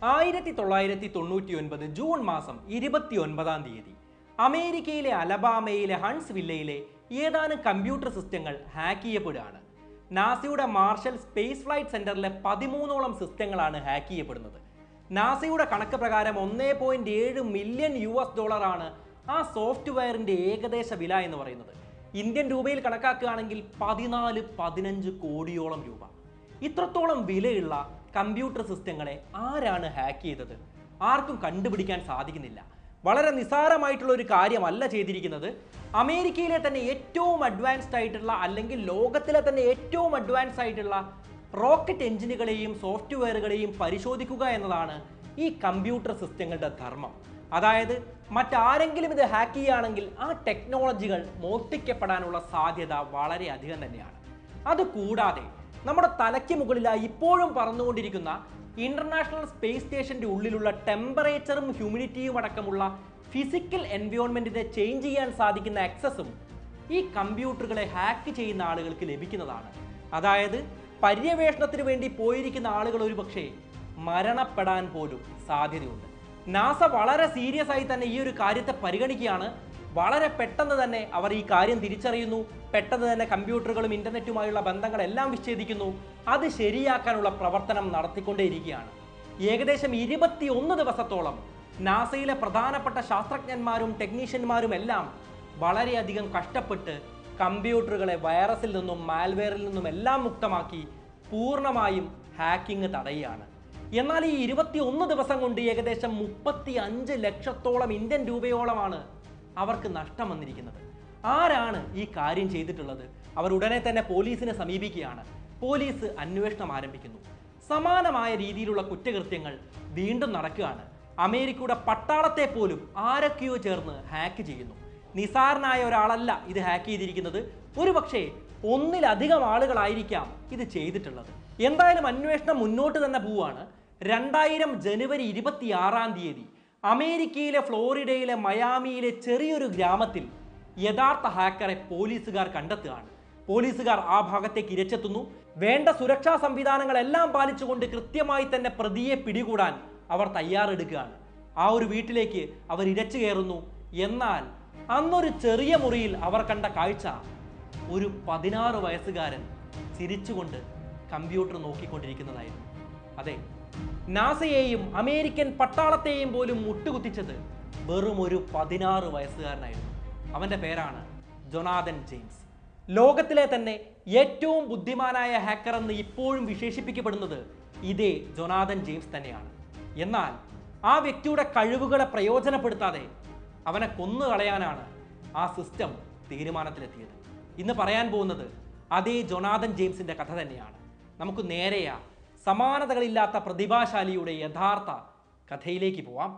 ആയിരത്തി തൊള്ളായിരത്തി തൊണ്ണൂറ്റി ഒൻപത് ജൂൺ മാസം ഇരുപത്തി ഒൻപതാം തീയതി അമേരിക്കയിലെ അലബാമയിലെ ഹൺസ് വില്ലയിലെ ഏതാനും കമ്പ്യൂട്ടർ സിസ്റ്റങ്ങൾ ഹാക്ക് ചെയ്യപ്പെടുകയാണ് നാസയുടെ മാർഷൽ സ്പേസ് ഫ്ലൈറ്റ് സെന്ററിലെ പതിമൂന്നോളം സിസ്റ്റങ്ങളാണ് ഹാക്ക് ചെയ്യപ്പെടുന്നത് നാസയുടെ കണക്ക് പ്രകാരം ഒന്നേ പോയിന്റ് ഏഴ് മില്യൺ യു എസ് ഡോളറാണ് ആ സോഫ്റ്റ്വെയറിന്റെ ഏകദേശ വില എന്ന് പറയുന്നത് ഇന്ത്യൻ രൂപയിൽ കണക്കാക്കുകയാണെങ്കിൽ പതിനാല് പതിനഞ്ച് കോടിയോളം രൂപ ഇത്രത്തോളം വിലയുള്ള കമ്പ്യൂട്ടർ സിസ്റ്റങ്ങളെ ആരാണ് ഹാക്ക് ചെയ്തത് ആർക്കും കണ്ടുപിടിക്കാൻ സാധിക്കുന്നില്ല വളരെ നിസ്സാരമായിട്ടുള്ള ഒരു കാര്യമല്ല ചെയ്തിരിക്കുന്നത് അമേരിക്കയിലെ തന്നെ ഏറ്റവും അഡ്വാൻസ്ഡ് ആയിട്ടുള്ള അല്ലെങ്കിൽ ലോകത്തിലെ തന്നെ ഏറ്റവും അഡ്വാൻസ് ആയിട്ടുള്ള റോക്കറ്റ് എഞ്ചിനുകളെയും സോഫ്റ്റ്വെയറുകളെയും പരിശോധിക്കുക എന്നതാണ് ഈ കമ്പ്യൂട്ടർ സിസ്റ്റങ്ങളുടെ ധർമ്മം അതായത് മറ്റാരെങ്കിലും ഇത് ഹാക്ക് ചെയ്യുകയാണെങ്കിൽ ആ ടെക്നോളജികൾ മോഷ്ടിക്കപ്പെടാനുള്ള സാധ്യത വളരെ അധികം തന്നെയാണ് അതുകൂടാതെ നമ്മുടെ തലയ്ക്ക് മുകളിലായി ഇപ്പോഴും പറന്നുകൊണ്ടിരിക്കുന്ന ഇന്റർനാഷണൽ സ്പേസ് സ്റ്റേഷന്റെ ഉള്ളിലുള്ള ടെമ്പറേച്ചറും ഹ്യൂമിഡിറ്റിയും അടക്കമുള്ള ഫിസിക്കൽ എൻവയോൺമെന്റിനെ ചേഞ്ച് ചെയ്യാൻ സാധിക്കുന്ന ആക്സസും ഈ കമ്പ്യൂട്ടറുകളെ ഹാക്ക് ചെയ്യുന്ന ആളുകൾക്ക് ലഭിക്കുന്നതാണ് അതായത് പര്യവേഷണത്തിന് വേണ്ടി പോയിരിക്കുന്ന ആളുകൾ ഒരു പക്ഷേ മരണപ്പെടാൻ പോലും സാധ്യതയുണ്ട് നാസ വളരെ സീരിയസ് ആയി തന്നെ ഈ ഒരു കാര്യത്തെ പരിഗണിക്കുകയാണ് വളരെ പെട്ടെന്ന് തന്നെ അവർ ഈ കാര്യം തിരിച്ചറിയുന്നു പെട്ടെന്ന് തന്നെ കമ്പ്യൂട്ടറുകളും ഇന്റർനെറ്റുമായുള്ള ബന്ധങ്ങളെല്ലാം വിച്ഛേദിക്കുന്നു അത് ശരിയാക്കാനുള്ള പ്രവർത്തനം നടത്തിക്കൊണ്ടേയിരിക്കുകയാണ് ഏകദേശം ഇരുപത്തിയൊന്ന് ദിവസത്തോളം നാസയിലെ പ്രധാനപ്പെട്ട ശാസ്ത്രജ്ഞന്മാരും ടെക്നീഷ്യന്മാരും എല്ലാം വളരെയധികം കഷ്ടപ്പെട്ട് കമ്പ്യൂട്ടറുകളെ വൈറസിൽ നിന്നും മാൽവെയറിൽ നിന്നും എല്ലാം മുക്തമാക്കി പൂർണ്ണമായും ഹാക്കിംഗ് തടയുകയാണ് എന്നാൽ ഈ ഇരുപത്തി ഒന്ന് ദിവസം കൊണ്ട് ഏകദേശം മുപ്പത്തി അഞ്ച് ലക്ഷത്തോളം ഇന്ത്യൻ രൂപയോളമാണ് അവർക്ക് നഷ്ടം വന്നിരിക്കുന്നത് ആരാണ് ഈ കാര്യം ചെയ്തിട്ടുള്ളത് അവർ ഉടനെ തന്നെ പോലീസിനെ സമീപിക്കുകയാണ് പോലീസ് അന്വേഷണം ആരംഭിക്കുന്നു സമാനമായ രീതിയിലുള്ള കുറ്റകൃത്യങ്ങൾ വീണ്ടും നടക്കുകയാണ് അമേരിക്കയുടെ പട്ടാളത്തെ പോലും ആരൊക്കെയോ ചേർന്ന് ഹാക്ക് ചെയ്യുന്നു നിസാരനായ ഒരാളല്ല ഇത് ഹാക്ക് ചെയ്തിരിക്കുന്നത് ഒരുപക്ഷെ ഒന്നിലധികം ആളുകളായിരിക്കാം ഇത് ചെയ്തിട്ടുള്ളത് എന്തായാലും അന്വേഷണം മുന്നോട്ട് തന്നെ പോവാണ് രണ്ടായിരം ജനുവരി ഇരുപത്തിയാറാം തീയതി അമേരിക്കയിലെ ഫ്ലോറിഡയിലെ മയാമിയിലെ ചെറിയൊരു ഗ്രാമത്തിൽ യഥാർത്ഥ ഹാക്കറെ പോലീസുകാർ കണ്ടെത്തുകയാണ് പോലീസുകാർ ആ ഭാഗത്തേക്ക് ഇരച്ചെത്തുന്നു വേണ്ട സുരക്ഷാ സംവിധാനങ്ങളെല്ലാം പാലിച്ചുകൊണ്ട് കൃത്യമായി തന്നെ പ്രതിയെ പിടികൂടാൻ അവർ തയ്യാറെടുക്കുകയാണ് ആ ഒരു വീട്ടിലേക്ക് അവർ ഇരച്ചു കയറുന്നു എന്നാൽ അന്നൊരു ചെറിയ മുറിയിൽ അവർ കണ്ട കാഴ്ച ഒരു പതിനാറ് വയസ്സുകാരൻ ചിരിച്ചുകൊണ്ട് കമ്പ്യൂട്ടർ നോക്കിക്കൊണ്ടിരിക്കുന്നതായിരുന്നു അതെ നാസയെയും അമേരിക്കൻ പട്ടാളത്തെയും പോലും മുട്ടുകുത്തിച്ചത് വെറും ഒരു പതിനാറ് വയസ്സുകാരനായിരുന്നു അവന്റെ പേരാണ് ജൊനാഥൻ ജെയിംസ് ലോകത്തിലെ തന്നെ ഏറ്റവും ബുദ്ധിമാനായ ഹാക്കർ എന്ന് ഇപ്പോഴും വിശേഷിപ്പിക്കപ്പെടുന്നത് ഇതേ ജൊനാഥൻ ജെയിംസ് തന്നെയാണ് എന്നാൽ ആ വ്യക്തിയുടെ കഴിവുകളെ പ്രയോജനപ്പെടുത്താതെ അവനെ കൊന്നുകളയാനാണ് ആ സിസ്റ്റം തീരുമാനത്തിലെത്തിയത് ഇന്ന് പറയാൻ പോകുന്നത് അതേ ജൊനാഥൻ ജെയിംസിന്റെ കഥ തന്നെയാണ് നമുക്ക് നേരെയാ സമാനതകളില്ലാത്ത പ്രതിഭാശാലിയുടെ യഥാർത്ഥ കഥയിലേക്ക് പോവാം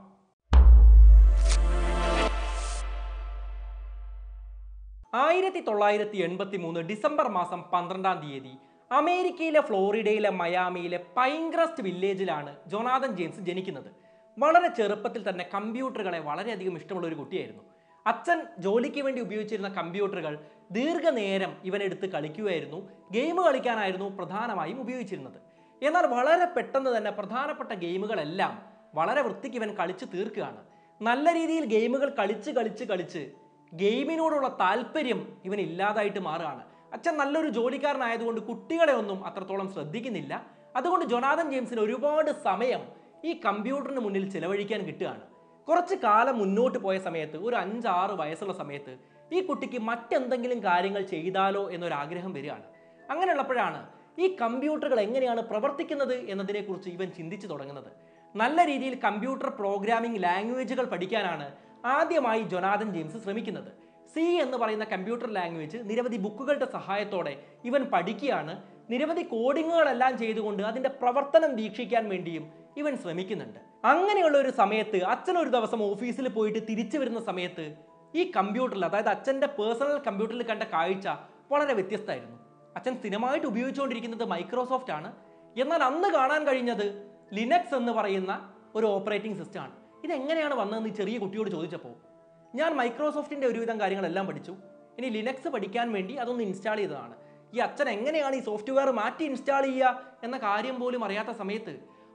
ആയിരത്തി തൊള്ളായിരത്തി എൺപത്തി മൂന്ന് ഡിസംബർ മാസം പന്ത്രണ്ടാം തീയതി അമേരിക്കയിലെ ഫ്ലോറിഡയിലെ മയാമിയിലെ പൈൻക്രസ്റ്റ് വില്ലേജിലാണ് ജൊനാഥൻ ജെയിംസ് ജനിക്കുന്നത് വളരെ ചെറുപ്പത്തിൽ തന്നെ കമ്പ്യൂട്ടറുകളെ വളരെയധികം ഇഷ്ടമുള്ള ഒരു കുട്ടിയായിരുന്നു അച്ഛൻ ജോലിക്ക് വേണ്ടി ഉപയോഗിച്ചിരുന്ന കമ്പ്യൂട്ടറുകൾ ദീർഘനേരം ഇവനെടുത്ത് കളിക്കുകയായിരുന്നു ഗെയിം കളിക്കാനായിരുന്നു പ്രധാനമായും ഉപയോഗിച്ചിരുന്നത് എന്നാൽ വളരെ പെട്ടെന്ന് തന്നെ പ്രധാനപ്പെട്ട ഗെയിമുകളെല്ലാം വളരെ വൃത്തിക്ക് ഇവൻ കളിച്ച് തീർക്കുകയാണ് നല്ല രീതിയിൽ ഗെയിമുകൾ കളിച്ച് കളിച്ച് കളിച്ച് ഗെയിമിനോടുള്ള താല്പര്യം ഇവൻ ഇല്ലാതായിട്ട് മാറുകയാണ് അച്ഛൻ നല്ലൊരു ജോലിക്കാരനായതുകൊണ്ട് കുട്ടികളെ ഒന്നും അത്രത്തോളം ശ്രദ്ധിക്കുന്നില്ല അതുകൊണ്ട് ജൊനാഥൻ ജെയിംസിന് ഒരുപാട് സമയം ഈ കമ്പ്യൂട്ടറിന് മുന്നിൽ ചിലവഴിക്കാൻ കിട്ടുകയാണ് കുറച്ച് കാലം മുന്നോട്ട് പോയ സമയത്ത് ഒരു അഞ്ചാറ് വയസ്സുള്ള സമയത്ത് ഈ കുട്ടിക്ക് മറ്റെന്തെങ്കിലും കാര്യങ്ങൾ ചെയ്താലോ എന്നൊരാഗ്രഹം വരികയാണ് അങ്ങനെയുള്ളപ്പോഴാണ് ഈ കമ്പ്യൂട്ടറുകൾ എങ്ങനെയാണ് പ്രവർത്തിക്കുന്നത് എന്നതിനെക്കുറിച്ച് ഇവൻ ചിന്തിച്ചു തുടങ്ങുന്നത് നല്ല രീതിയിൽ കമ്പ്യൂട്ടർ പ്രോഗ്രാമിംഗ് ലാംഗ്വേജുകൾ പഠിക്കാനാണ് ആദ്യമായി ജൊനാഥൻ ജെയിംസ് ശ്രമിക്കുന്നത് സി എന്ന് പറയുന്ന കമ്പ്യൂട്ടർ ലാംഗ്വേജ് നിരവധി ബുക്കുകളുടെ സഹായത്തോടെ ഇവൻ പഠിക്കുകയാണ് നിരവധി കോഡിങ്ങുകളെല്ലാം ചെയ്തുകൊണ്ട് അതിന്റെ പ്രവർത്തനം വീക്ഷിക്കാൻ വേണ്ടിയും ഇവൻ ശ്രമിക്കുന്നുണ്ട് അങ്ങനെയുള്ള ഒരു സമയത്ത് അച്ഛൻ ഒരു ദിവസം ഓഫീസിൽ പോയിട്ട് തിരിച്ചു വരുന്ന സമയത്ത് ഈ കമ്പ്യൂട്ടറിൽ അതായത് അച്ഛൻ്റെ പേഴ്സണൽ കമ്പ്യൂട്ടറിൽ കണ്ട കാഴ്ച വളരെ വ്യത്യസ്തമായിരുന്നു അച്ഛൻ സ്ഥിരമായിട്ട് ഉപയോഗിച്ചുകൊണ്ടിരിക്കുന്നത് മൈക്രോസോഫ്റ്റ് ആണ് എന്നാൽ അന്ന് കാണാൻ കഴിഞ്ഞത് ലിനക്സ് എന്ന് പറയുന്ന ഒരു ഓപ്പറേറ്റിംഗ് സിസ്റ്റം ആണ് ഇത് എങ്ങനെയാണ് വന്നതെന്ന് ഈ ചെറിയ കുട്ടിയോട് ചോദിച്ചപ്പോൾ ഞാൻ മൈക്രോസോഫ്റ്റിന്റെ ഒരുവിധം കാര്യങ്ങളെല്ലാം പഠിച്ചു ഇനി ലിനക്സ് പഠിക്കാൻ വേണ്ടി അതൊന്ന് ഇൻസ്റ്റാൾ ചെയ്തതാണ് ഈ അച്ഛൻ എങ്ങനെയാണ് ഈ സോഫ്റ്റ്വെയർ മാറ്റി ഇൻസ്റ്റാൾ ചെയ്യുക എന്ന കാര്യം പോലും അറിയാത്ത സമയത്ത്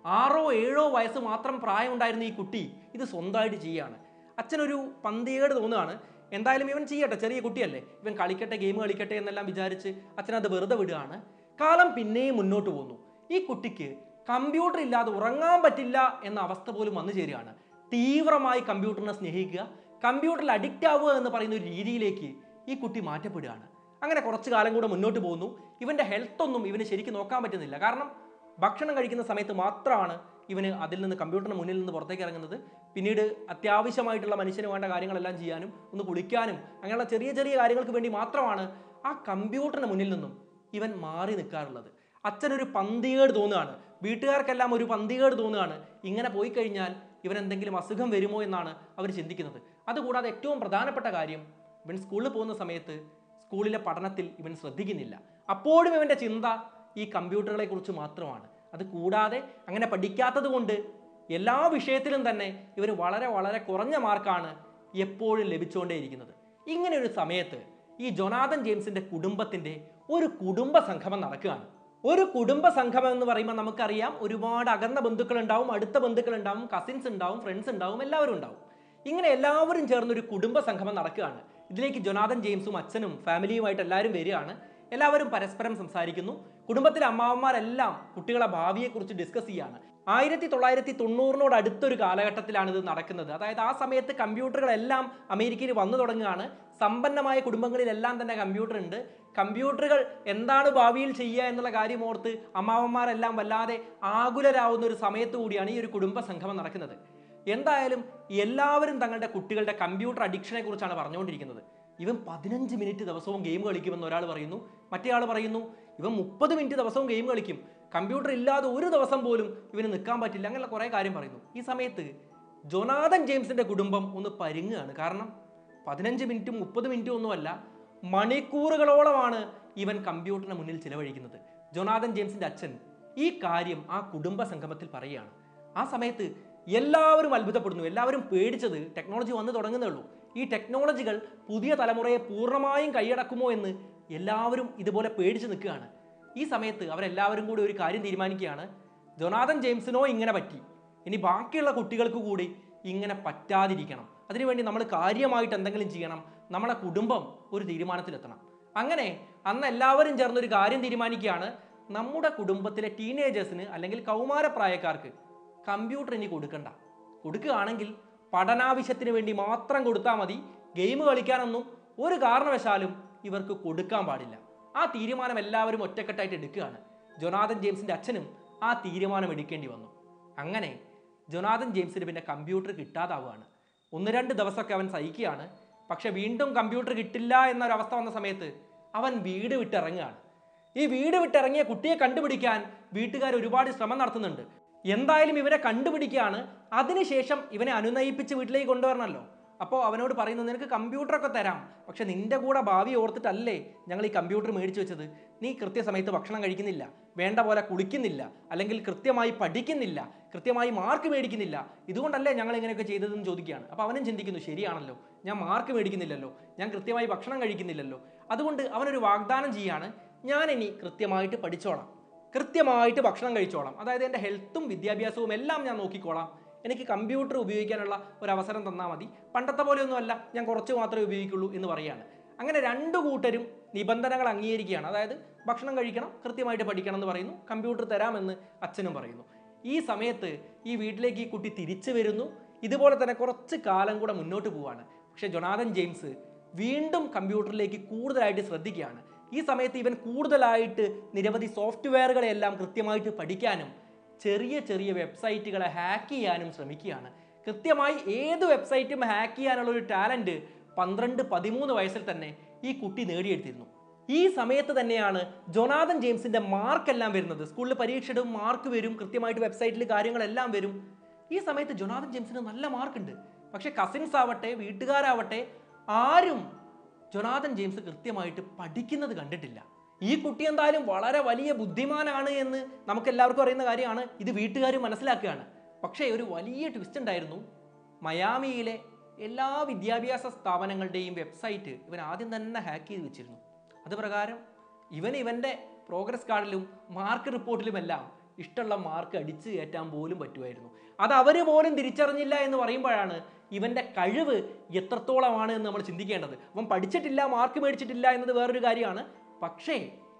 ആറോ ഏഴോ വയസ്സ് മാത്രം പ്രായമുണ്ടായിരുന്ന ഈ കുട്ടി ഇത് സ്വന്തമായിട്ട് ചെയ്യാണ് അച്ഛനൊരു പന്തികേട് തോന്നുകയാണ് എന്തായാലും ഇവൻ ചെയ്യട്ടെ ചെറിയ കുട്ടിയല്ലേ ഇവൻ കളിക്കട്ടെ ഗെയിം കളിക്കട്ടെ എന്നെല്ലാം വിചാരിച്ച് അച്ഛനത് വെറുതെ വിടുകയാണ് കാലം പിന്നെയും മുന്നോട്ട് പോകുന്നു ഈ കുട്ടിക്ക് കമ്പ്യൂട്ടർ ഇല്ലാതെ ഉറങ്ങാൻ പറ്റില്ല എന്ന അവസ്ഥ പോലും വന്നു ചേരുകയാണ് തീവ്രമായി കമ്പ്യൂട്ടറിനെ സ്നേഹിക്കുക കമ്പ്യൂട്ടറിൽ അഡിക്റ്റ് ആവുക എന്ന് പറയുന്ന ഒരു രീതിയിലേക്ക് ഈ കുട്ടി മാറ്റപ്പെടുകയാണ് അങ്ങനെ കുറച്ച് കാലം കൂടെ മുന്നോട്ട് പോകുന്നു ഇവന്റെ ഹെൽത്ത് ഒന്നും ഇവന് ശരിക്കും നോക്കാൻ പറ്റുന്നില്ല കാരണം ഭക്ഷണം കഴിക്കുന്ന സമയത്ത് മാത്രമാണ് ഇവന് അതിൽ നിന്ന് കമ്പ്യൂട്ടറിന് മുന്നിൽ നിന്ന് പുറത്തേക്ക് ഇറങ്ങുന്നത് പിന്നീട് അത്യാവശ്യമായിട്ടുള്ള മനുഷ്യന് വേണ്ട കാര്യങ്ങളെല്ലാം ചെയ്യാനും ഒന്ന് കുളിക്കാനും അങ്ങനെയുള്ള ചെറിയ ചെറിയ കാര്യങ്ങൾക്ക് വേണ്ടി മാത്രമാണ് ആ കമ്പ്യൂട്ടറിന് മുന്നിൽ നിന്നും ഇവൻ മാറി നിൽക്കാറുള്ളത് അച്ഛനൊരു പന്തികേട് തോന്നുകയാണ് വീട്ടുകാർക്കെല്ലാം ഒരു പന്തികേട് തോന്നുകയാണ് ഇങ്ങനെ പോയി കഴിഞ്ഞാൽ ഇവൻ എന്തെങ്കിലും അസുഖം വരുമോ എന്നാണ് അവർ ചിന്തിക്കുന്നത് അതുകൂടാതെ ഏറ്റവും പ്രധാനപ്പെട്ട കാര്യം ഇവൻ സ്കൂളിൽ പോകുന്ന സമയത്ത് സ്കൂളിലെ പഠനത്തിൽ ഇവൻ ശ്രദ്ധിക്കുന്നില്ല അപ്പോഴും ഇവൻ്റെ ചിന്ത ഈ കമ്പ്യൂട്ടറുകളെ കുറിച്ച് മാത്രമാണ് അത് കൂടാതെ അങ്ങനെ പഠിക്കാത്തത് കൊണ്ട് എല്ലാ വിഷയത്തിലും തന്നെ ഇവന് വളരെ വളരെ കുറഞ്ഞ മാർക്കാണ് എപ്പോഴും ലഭിച്ചുകൊണ്ടേയിരിക്കുന്നത് ഇങ്ങനെ ഒരു സമയത്ത് ഈ ജൊനാഥൻ ജെയിംസിന്റെ കുടുംബത്തിന്റെ ഒരു കുടുംബ സംഗമം നടക്കുകയാണ് ഒരു കുടുംബ സംഗമം എന്ന് പറയുമ്പോൾ നമുക്കറിയാം ഒരുപാട് അകന്ന ബന്ധുക്കൾ ഉണ്ടാവും അടുത്ത ബന്ധുക്കൾ ഉണ്ടാവും കസിൻസ് ഉണ്ടാവും ഫ്രണ്ട്സ് ഉണ്ടാവും എല്ലാവരും ഉണ്ടാവും ഇങ്ങനെ എല്ലാവരും ചേർന്ന് ഒരു കുടുംബ സംഗമം നടക്കുകയാണ് ഇതിലേക്ക് ജൊനാഥൻ ജെയിംസും അച്ഛനും ഫാമിലിയുമായിട്ട് എല്ലാവരും വരികയാണ് എല്ലാവരും പരസ്പരം സംസാരിക്കുന്നു കുടുംബത്തിലെ അമ്മാവന്മാരെല്ലാം കുട്ടികളെ ഭാവിയെക്കുറിച്ച് ഡിസ്കസ് ചെയ്യാണ് ആയിരത്തി തൊള്ളായിരത്തി തൊണ്ണൂറിനോട് അടുത്തൊരു കാലഘട്ടത്തിലാണ് ഇത് നടക്കുന്നത് അതായത് ആ സമയത്ത് കമ്പ്യൂട്ടറുകളെല്ലാം അമേരിക്കയിൽ വന്നു തുടങ്ങുകയാണ് സമ്പന്നമായ കുടുംബങ്ങളിലെല്ലാം തന്നെ കമ്പ്യൂട്ടർ ഉണ്ട് കമ്പ്യൂട്ടറുകൾ എന്താണ് ഭാവിയിൽ ചെയ്യുക എന്നുള്ള കാര്യം ഓർത്ത് അമ്മാവന്മാരെല്ലാം വല്ലാതെ ആകുലരാവുന്ന ഒരു സമയത്ത് കൂടിയാണ് ഈ ഒരു കുടുംബ സംഗമം നടക്കുന്നത് എന്തായാലും എല്ലാവരും തങ്ങളുടെ കുട്ടികളുടെ കമ്പ്യൂട്ടർ അഡിക്ഷനെ കുറിച്ചാണ് പറഞ്ഞുകൊണ്ടിരിക്കുന്നത് ഇവൻ പതിനഞ്ച് മിനിറ്റ് ദിവസവും ഗെയിം കളിക്കുമെന്ന് ഒരാൾ പറയുന്നു മറ്റേ ആൾ പറയുന്നു ഇവൻ മുപ്പത് മിനിറ്റ് ദിവസവും ഗെയിം കളിക്കും കമ്പ്യൂട്ടർ ഇല്ലാതെ ഒരു ദിവസം പോലും ഇവന് നിൽക്കാൻ പറ്റില്ല അങ്ങനെയുള്ള കുറേ കാര്യം പറയുന്നു ഈ സമയത്ത് ജൊനാഥൻ ജെയിംസിന്റെ കുടുംബം ഒന്ന് പരുങ്ങുകയാണ് കാരണം പതിനഞ്ച് മിനിറ്റും മുപ്പത് മിനിറ്റും ഒന്നുമല്ല മണിക്കൂറുകളോളമാണ് ഇവൻ കമ്പ്യൂട്ടറിന് മുന്നിൽ ചിലവഴിക്കുന്നത് ജൊനാഥൻ ജെയിംസിന്റെ അച്ഛൻ ഈ കാര്യം ആ കുടുംബ സംഗമത്തിൽ പറയുകയാണ് ആ സമയത്ത് എല്ലാവരും അത്ഭുതപ്പെടുന്നു എല്ലാവരും പേടിച്ചത് ടെക്നോളജി വന്നു തുടങ്ങുന്നേ ഉള്ളൂ ഈ ടെക്നോളജികൾ പുതിയ തലമുറയെ പൂർണ്ണമായും കൈയടക്കുമോ എന്ന് എല്ലാവരും ഇതുപോലെ പേടിച്ച് നിൽക്കുകയാണ് ഈ സമയത്ത് അവരെല്ലാവരും കൂടി ഒരു കാര്യം തീരുമാനിക്കുകയാണ് ജൊനാഥൻ ജെയിംസിനോ ഇങ്ങനെ പറ്റി ഇനി ബാക്കിയുള്ള കുട്ടികൾക്ക് കൂടി ഇങ്ങനെ പറ്റാതിരിക്കണം അതിനുവേണ്ടി നമ്മൾ കാര്യമായിട്ട് എന്തെങ്കിലും ചെയ്യണം നമ്മളെ കുടുംബം ഒരു തീരുമാനത്തിലെത്തണം അങ്ങനെ അന്ന് എല്ലാവരും ചേർന്ന് ഒരു കാര്യം തീരുമാനിക്കുകയാണ് നമ്മുടെ കുടുംബത്തിലെ ടീനേജേഴ്സിന് അല്ലെങ്കിൽ കൗമാരപ്രായക്കാർക്ക് കമ്പ്യൂട്ടർ ഇനി കൊടുക്കണ്ട കൊടുക്കുകയാണെങ്കിൽ പഠനാവശ്യത്തിന് വേണ്ടി മാത്രം കൊടുത്താൽ മതി ഗെയിം കളിക്കാനൊന്നും ഒരു കാരണവശാലും ഇവർക്ക് കൊടുക്കാൻ പാടില്ല ആ തീരുമാനം എല്ലാവരും ഒറ്റക്കെട്ടായിട്ട് എടുക്കുകയാണ് ജൊനാഥൻ ജെയിംസിന്റെ അച്ഛനും ആ തീരുമാനം എടുക്കേണ്ടി വന്നു അങ്ങനെ ജൊനാഥൻ ജെയിംസിന് പിന്നെ കമ്പ്യൂട്ടർ കിട്ടാതാവുകയാണ് ഒന്ന് രണ്ട് ദിവസമൊക്കെ അവൻ സഹിക്കുകയാണ് പക്ഷെ വീണ്ടും കമ്പ്യൂട്ടർ കിട്ടില്ല എന്നൊരവസ്ഥ വന്ന സമയത്ത് അവൻ വീട് വിട്ടിറങ്ങുകയാണ് ഈ വീട് വിട്ടിറങ്ങിയ കുട്ടിയെ കണ്ടുപിടിക്കാൻ വീട്ടുകാർ ഒരുപാട് ശ്രമം നടത്തുന്നുണ്ട് എന്തായാലും ഇവനെ കണ്ടുപിടിക്കുകയാണ് അതിനുശേഷം ഇവനെ അനുനയിപ്പിച്ച് വീട്ടിലേക്ക് കൊണ്ടുവരണമല്ലോ അപ്പോൾ അവനോട് പറയുന്നത് നിനക്ക് കമ്പ്യൂട്ടറൊക്കെ തരാം പക്ഷെ നിന്റെ കൂടെ ഭാവി ഓർത്തിട്ടല്ലേ ഞങ്ങൾ ഈ കമ്പ്യൂട്ടർ മേടിച്ചു വെച്ചത് നീ കൃത്യസമയത്ത് ഭക്ഷണം കഴിക്കുന്നില്ല വേണ്ട പോലെ കുളിക്കുന്നില്ല അല്ലെങ്കിൽ കൃത്യമായി പഠിക്കുന്നില്ല കൃത്യമായി മാർക്ക് മേടിക്കുന്നില്ല ഇതുകൊണ്ടല്ലേ ഞങ്ങൾ ഇങ്ങനെയൊക്കെ ചെയ്തതെന്ന് ചോദിക്കുകയാണ് അപ്പോൾ അവനും ചിന്തിക്കുന്നു ശരിയാണല്ലോ ഞാൻ മാർക്ക് മേടിക്കുന്നില്ലല്ലോ ഞാൻ കൃത്യമായി ഭക്ഷണം കഴിക്കുന്നില്ലല്ലോ അതുകൊണ്ട് അവനൊരു വാഗ്ദാനം ചെയ്യാണ് ഞാൻ ഇനി കൃത്യമായിട്ട് പഠിച്ചോളാം കൃത്യമായിട്ട് ഭക്ഷണം കഴിച്ചോളാം അതായത് എൻ്റെ ഹെൽത്തും വിദ്യാഭ്യാസവും എല്ലാം ഞാൻ നോക്കിക്കോളാം എനിക്ക് കമ്പ്യൂട്ടർ ഉപയോഗിക്കാനുള്ള ഒരു അവസരം തന്നാൽ മതി പണ്ടത്തെ പോലെയൊന്നുമല്ല ഞാൻ കുറച്ച് മാത്രമേ ഉപയോഗിക്കുള്ളൂ എന്ന് പറയുകയാണ് അങ്ങനെ രണ്ടു കൂട്ടരും നിബന്ധനകൾ അംഗീകരിക്കുകയാണ് അതായത് ഭക്ഷണം കഴിക്കണം കൃത്യമായിട്ട് പഠിക്കണം എന്ന് പറയുന്നു കമ്പ്യൂട്ടർ തരാമെന്ന് അച്ഛനും പറയുന്നു ഈ സമയത്ത് ഈ വീട്ടിലേക്ക് ഈ കുട്ടി തിരിച്ചു വരുന്നു ഇതുപോലെ തന്നെ കുറച്ച് കാലം കൂടെ മുന്നോട്ട് പോവാണ് പക്ഷേ ജൊനാഥൻ ജെയിംസ് വീണ്ടും കമ്പ്യൂട്ടറിലേക്ക് കൂടുതലായിട്ട് ശ്രദ്ധിക്കുകയാണ് ഈ സമയത്ത് ഇവൻ കൂടുതലായിട്ട് നിരവധി സോഫ്റ്റ്വെയറുകളെല്ലാം കൃത്യമായിട്ട് പഠിക്കാനും ചെറിയ ചെറിയ വെബ്സൈറ്റുകളെ ഹാക്ക് ചെയ്യാനും ശ്രമിക്കുകയാണ് കൃത്യമായി ഏത് വെബ്സൈറ്റും ഹാക്ക് ചെയ്യാനുള്ള ഒരു ടാലൻറ്റ് പന്ത്രണ്ട് പതിമൂന്ന് വയസ്സിൽ തന്നെ ഈ കുട്ടി നേടിയെടുത്തിരുന്നു ഈ സമയത്ത് തന്നെയാണ് ജൊനാഥൻ ജെയിംസിന്റെ മാർക്ക് എല്ലാം വരുന്നത് സ്കൂളിൽ പരീക്ഷയുടെ മാർക്ക് വരും കൃത്യമായിട്ട് വെബ്സൈറ്റിൽ കാര്യങ്ങളെല്ലാം വരും ഈ സമയത്ത് ജൊനാഥൻ ജെയിംസിന് നല്ല മാർക്കുണ്ട് പക്ഷെ കസിൻസ് ആവട്ടെ വീട്ടുകാരാവട്ടെ ആരും ജൊനാഥൻ ജെയിംസ് കൃത്യമായിട്ട് പഠിക്കുന്നത് കണ്ടിട്ടില്ല ഈ കുട്ടി എന്തായാലും വളരെ വലിയ ബുദ്ധിമാനാണ് എന്ന് നമുക്ക് എല്ലാവർക്കും അറിയുന്ന കാര്യമാണ് ഇത് വീട്ടുകാർ മനസ്സിലാക്കുകയാണ് പക്ഷേ ഒരു വലിയ ട്വിസ്റ്റ് ഉണ്ടായിരുന്നു മയാമിയിലെ എല്ലാ വിദ്യാഭ്യാസ സ്ഥാപനങ്ങളുടെയും വെബ്സൈറ്റ് ഇവൻ ആദ്യം തന്നെ ഹാക്ക് ചെയ്ത് വെച്ചിരുന്നു അത് പ്രകാരം ഇവൻ ഇവൻ്റെ പ്രോഗ്രസ് കാർഡിലും മാർക്ക് റിപ്പോർട്ടിലുമെല്ലാം ഇഷ്ടമുള്ള മാർക്ക് അടിച്ചു കയറ്റാൻ പോലും പറ്റുമായിരുന്നു അത് അവർ പോലും തിരിച്ചറിഞ്ഞില്ല എന്ന് പറയുമ്പോഴാണ് ഇവൻ്റെ കഴിവ് എത്രത്തോളമാണ് എന്ന് നമ്മൾ ചിന്തിക്കേണ്ടത് അവൻ പഠിച്ചിട്ടില്ല മാർക്ക് മേടിച്ചിട്ടില്ല എന്നത് വേറൊരു കാര്യമാണ് പക്ഷേ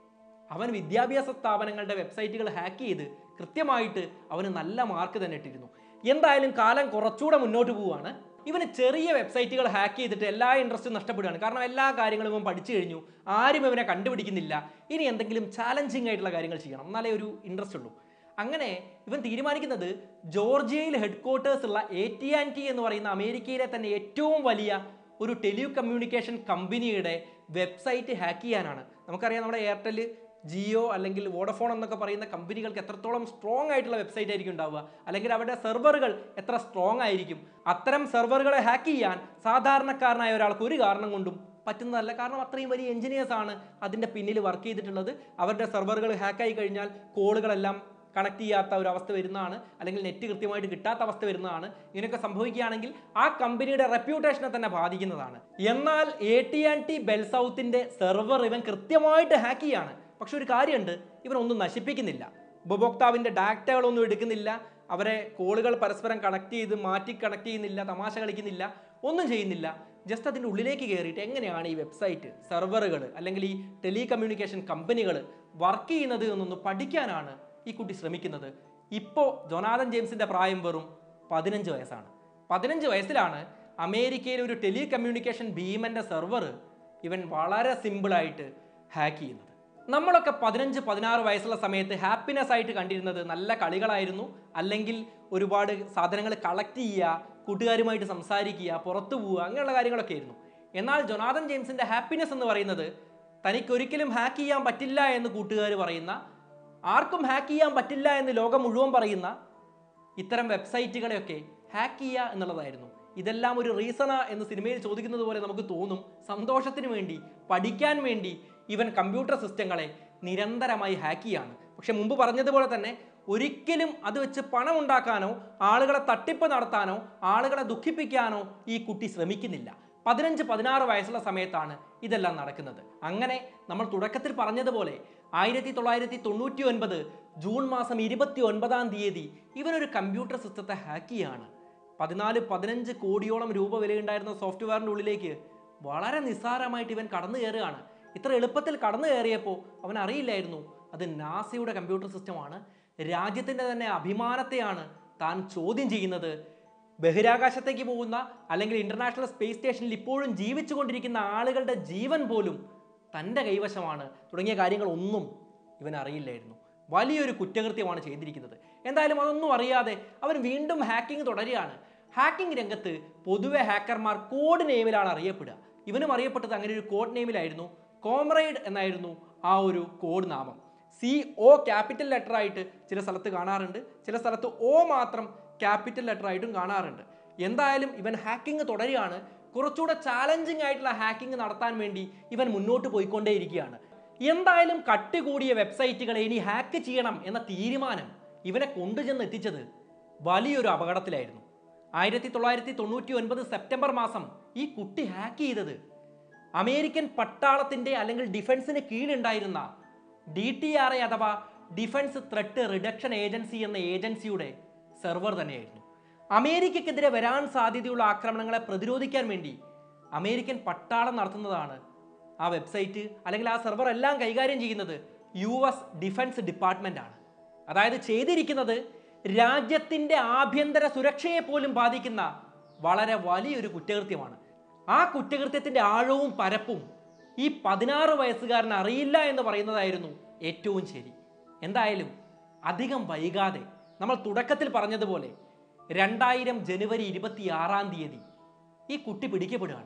അവൻ വിദ്യാഭ്യാസ സ്ഥാപനങ്ങളുടെ വെബ്സൈറ്റുകൾ ഹാക്ക് ചെയ്ത് കൃത്യമായിട്ട് അവന് നല്ല മാർക്ക് തന്നെ ഇട്ടിരുന്നു എന്തായാലും കാലം കുറച്ചുകൂടെ മുന്നോട്ട് പോവുകയാണ് ഇവന് ചെറിയ വെബ്സൈറ്റുകൾ ഹാക്ക് ചെയ്തിട്ട് എല്ലാ ഇൻട്രസ്റ്റും നഷ്ടപ്പെടുകയാണ് കാരണം എല്ലാ കാര്യങ്ങളും ഇവൻ പഠിച്ചു കഴിഞ്ഞു ആരും ഇവനെ കണ്ടുപിടിക്കുന്നില്ല ഇനി എന്തെങ്കിലും ചാലഞ്ചിങ് ആയിട്ടുള്ള കാര്യങ്ങൾ ചെയ്യണം എന്നാലേ ഒരു ഇൻട്രസ്റ്റ് ഉള്ളൂ അങ്ങനെ ഇവൻ തീരുമാനിക്കുന്നത് ജോർജിയയിൽ ഹെഡ് ക്വാർട്ടേഴ്സ് ഉള്ള എ ടി ആൻഡ് ടി എന്ന് പറയുന്ന അമേരിക്കയിലെ തന്നെ ഏറ്റവും വലിയ ഒരു ടെലി കമ്മ്യൂണിക്കേഷൻ കമ്പനിയുടെ വെബ്സൈറ്റ് ഹാക്ക് ചെയ്യാനാണ് നമുക്കറിയാം നമ്മുടെ എയർടെൽ ജിയോ അല്ലെങ്കിൽ വോഡഫോൺ എന്നൊക്കെ പറയുന്ന കമ്പനികൾക്ക് എത്രത്തോളം സ്ട്രോങ് ആയിട്ടുള്ള വെബ്സൈറ്റ് ആയിരിക്കും ഉണ്ടാവുക അല്ലെങ്കിൽ അവരുടെ സെർവറുകൾ എത്ര സ്ട്രോങ് ആയിരിക്കും അത്തരം സെർവറുകളെ ഹാക്ക് ചെയ്യാൻ സാധാരണക്കാരനായ ഒരാൾക്ക് ഒരു കാരണം കൊണ്ടും പറ്റുന്നതല്ല കാരണം അത്രയും വലിയ എഞ്ചിനീയേഴ്സ് ആണ് അതിൻ്റെ പിന്നിൽ വർക്ക് ചെയ്തിട്ടുള്ളത് അവരുടെ സെർവറുകൾ ഹാക്കായി കഴിഞ്ഞാൽ കോളുകളെല്ലാം കണക്ട് ചെയ്യാത്ത ഒരു അവസ്ഥ വരുന്നതാണ് അല്ലെങ്കിൽ നെറ്റ് കൃത്യമായിട്ട് കിട്ടാത്ത അവസ്ഥ വരുന്നതാണ് ഇങ്ങനെയൊക്കെ സംഭവിക്കുകയാണെങ്കിൽ ആ കമ്പനിയുടെ റെപ്യൂട്ടേഷനെ തന്നെ ബാധിക്കുന്നതാണ് എന്നാൽ A T and T bell സൗത്തിന്റെ സെർവർ ഇവൻ കൃത്യമായിട്ട് ഹാക്ക് ചെയ്യാണ് പക്ഷെ ഒരു കാര്യമുണ്ട് ഇവൻ ഒന്നും നശിപ്പിക്കുന്നില്ല ഉപഭോക്താവിന്റെ ഡാറ്റകളൊന്നും എടുക്കുന്നില്ല അവരെ കോളുകൾ പരസ്പരം കണക്ട് ചെയ്ത് മാറ്റി കണക്ട് ചെയ്യുന്നില്ല തമാശ കളിക്കുന്നില്ല ഒന്നും ചെയ്യുന്നില്ല ജസ്റ്റ് അതിൻ്റെ ഉള്ളിലേക്ക് കയറിയിട്ട് എങ്ങനെയാണ് ഈ വെബ്സൈറ്റ് സെർവറുകൾ അല്ലെങ്കിൽ ഈ ടെലി കമ്മ്യൂണിക്കേഷൻ കമ്പനികൾ വർക്ക് ചെയ്യുന്നത് എന്നൊന്ന് പഠിക്കാനാണ് ഈ കുട്ടി ശ്രമിക്കുന്നത് ഇപ്പോൾ ജൊനാഥൻ ജെയിംസിന്റെ പ്രായം വെറും പതിനഞ്ച് വയസ്സാണ് പതിനഞ്ച് വയസ്സിലാണ് അമേരിക്കയിലെ ഒരു ടെലി കമ്മ്യൂണിക്കേഷൻ ഭീമന്റെ സെർവർ ഇവൻ വളരെ സിമ്പിളായിട്ട് ഹാക്ക് ചെയ്യുന്നത് നമ്മളൊക്കെ പതിനഞ്ച് പതിനാറ് വയസ്സുള്ള സമയത്ത് ഹാപ്പിനെസ് ആയിട്ട് കണ്ടിരുന്നത് നല്ല കളികളായിരുന്നു അല്ലെങ്കിൽ ഒരുപാട് സാധനങ്ങൾ കളക്ട് ചെയ്യുക കൂട്ടുകാരുമായിട്ട് സംസാരിക്കുക പുറത്തു പോവുക അങ്ങനെയുള്ള കാര്യങ്ങളൊക്കെ ആയിരുന്നു എന്നാൽ ജൊനാഥൻ ജെയിംസിന്റെ ഹാപ്പിനെസ് എന്ന് പറയുന്നത് തനിക്കൊരിക്കലും ഹാക്ക് ചെയ്യാൻ പറ്റില്ല എന്ന് കൂട്ടുകാർ പറയുന്ന ആർക്കും ഹാക്ക് ചെയ്യാൻ പറ്റില്ല എന്ന് ലോകം മുഴുവൻ പറയുന്ന ഇത്തരം വെബ്സൈറ്റുകളെയൊക്കെ ഹാക്ക് ചെയ്യുക എന്നുള്ളതായിരുന്നു ഇതെല്ലാം ഒരു റീസണാ എന്ന് സിനിമയിൽ ചോദിക്കുന്നത് പോലെ നമുക്ക് തോന്നും സന്തോഷത്തിന് വേണ്ടി പഠിക്കാൻ വേണ്ടി ഇവൻ കമ്പ്യൂട്ടർ സിസ്റ്റങ്ങളെ നിരന്തരമായി ഹാക്ക് ചെയ്യാണ് പക്ഷെ മുമ്പ് പറഞ്ഞതുപോലെ തന്നെ ഒരിക്കലും അത് വെച്ച് പണം ഉണ്ടാക്കാനോ ആളുകളെ തട്ടിപ്പ് നടത്താനോ ആളുകളെ ദുഃഖിപ്പിക്കാനോ ഈ കുട്ടി ശ്രമിക്കുന്നില്ല പതിനഞ്ച് പതിനാറ് വയസ്സുള്ള സമയത്താണ് ഇതെല്ലാം നടക്കുന്നത് അങ്ങനെ നമ്മൾ തുടക്കത്തിൽ പറഞ്ഞതുപോലെ ആയിരത്തി തൊള്ളായിരത്തി തൊണ്ണൂറ്റി ഒൻപത് ജൂൺ മാസം ഇരുപത്തി ഒൻപതാം തീയതി ഇവനൊരു കമ്പ്യൂട്ടർ സിസ്റ്റത്തെ ഹാക്ക് ചെയ്യാണ് പതിനാല് പതിനഞ്ച് കോടിയോളം രൂപ വിലയുണ്ടായിരുന്ന സോഫ്റ്റ്വെയറിൻ്റെ ഉള്ളിലേക്ക് വളരെ നിസ്സാരമായിട്ട് ഇവൻ കടന്നു കയറുകയാണ് ഇത്ര എളുപ്പത്തിൽ കടന്നു കയറിയപ്പോൾ അവൻ അറിയില്ലായിരുന്നു അത് നാസയുടെ കമ്പ്യൂട്ടർ സിസ്റ്റമാണ് രാജ്യത്തിൻ്റെ തന്നെ അഭിമാനത്തെയാണ് താൻ ചോദ്യം ചെയ്യുന്നത് ബഹിരാകാശത്തേക്ക് പോകുന്ന അല്ലെങ്കിൽ ഇന്റർനാഷണൽ സ്പേസ് സ്റ്റേഷനിൽ ഇപ്പോഴും ജീവിച്ചുകൊണ്ടിരിക്കുന്ന ആളുകളുടെ ജീവൻ പോലും തൻ്റെ കൈവശമാണ് തുടങ്ങിയ കാര്യങ്ങളൊന്നും ഇവൻ അറിയില്ലായിരുന്നു വലിയൊരു കുറ്റകൃത്യമാണ് ചെയ്തിരിക്കുന്നത് എന്തായാലും അതൊന്നും അറിയാതെ അവൻ വീണ്ടും ഹാക്കിംഗ് തുടരുകയാണ് ഹാക്കിംഗ് രംഗത്ത് പൊതുവെ ഹാക്കർമാർ കോഡ് നെയിമിലാണ് അറിയപ്പെടുക ഇവനും അറിയപ്പെട്ടത് അങ്ങനെ ഒരു കോഡ് നെയിമിലായിരുന്നു കോമ്രേഡ് എന്നായിരുന്നു ആ ഒരു കോഡ് നാമം സി ഒ ക്യാപിറ്റൽ ലെറ്റർ ആയിട്ട് ചില സ്ഥലത്ത് കാണാറുണ്ട് ചില സ്ഥലത്ത് ഒ മാത്രം ക്യാപിറ്റൽ ലെറ്റർ ആയിട്ടും കാണാറുണ്ട് എന്തായാലും ഇവൻ ഹാക്കിംഗ് തുടരുകയാണ് കുറച്ചുകൂടെ ചാലഞ്ചിങ് ആയിട്ടുള്ള ഹാക്കിംഗ് നടത്താൻ വേണ്ടി ഇവൻ മുന്നോട്ട് പോയിക്കൊണ്ടേയിരിക്കുകയാണ് എന്തായാലും കട്ടി കൂടിയ വെബ്സൈറ്റുകളെ ഇനി ഹാക്ക് ചെയ്യണം എന്ന തീരുമാനം ഇവനെ കൊണ്ടുചെന്ന് എത്തിച്ചത് വലിയൊരു അപകടത്തിലായിരുന്നു ആയിരത്തി തൊള്ളായിരത്തി തൊണ്ണൂറ്റി ഒൻപത് സെപ്റ്റംബർ മാസം ഈ കുട്ടി ഹാക്ക് ചെയ്തത് അമേരിക്കൻ പട്ടാളത്തിന്റെ അല്ലെങ്കിൽ ഡിഫൻസിന് കീഴുണ്ടായിരുന്ന ഡി ടി ആർ എ അഥവാ ഡിഫൻസ് ത്രെട്ട് റിഡക്ഷൻ ഏജൻസി എന്ന ഏജൻസിയുടെ സെർവർ തന്നെയായിരുന്നു അമേരിക്കക്കെതിരെ വരാൻ സാധ്യതയുള്ള ആക്രമണങ്ങളെ പ്രതിരോധിക്കാൻ വേണ്ടി അമേരിക്കൻ പട്ടാളം നടത്തുന്നതാണ് ആ വെബ്സൈറ്റ് അല്ലെങ്കിൽ ആ സെർവർ എല്ലാം കൈകാര്യം ചെയ്യുന്നത് യു എസ് ഡിഫൻസ് ഡിപ്പാർട്ട്മെന്റ് ആണ് അതായത് ചെയ്തിരിക്കുന്നത് രാജ്യത്തിന്റെ ആഭ്യന്തര സുരക്ഷയെ പോലും ബാധിക്കുന്ന വളരെ വലിയൊരു കുറ്റകൃത്യമാണ് ആ കുറ്റകൃത്യത്തിന്റെ ആഴവും പരപ്പും ഈ പതിനാറ് വയസ്സുകാരൻ അറിയില്ല എന്ന് പറയുന്നതായിരുന്നു ഏറ്റവും ശരി എന്തായാലും അധികം വൈകാതെ നമ്മൾ തുടക്കത്തിൽ പറഞ്ഞതുപോലെ രണ്ടായിരം ജനുവരി ഇരുപത്തി ആറാം തീയതി ഈ കുട്ടി പിടിക്കപ്പെടുകയാണ്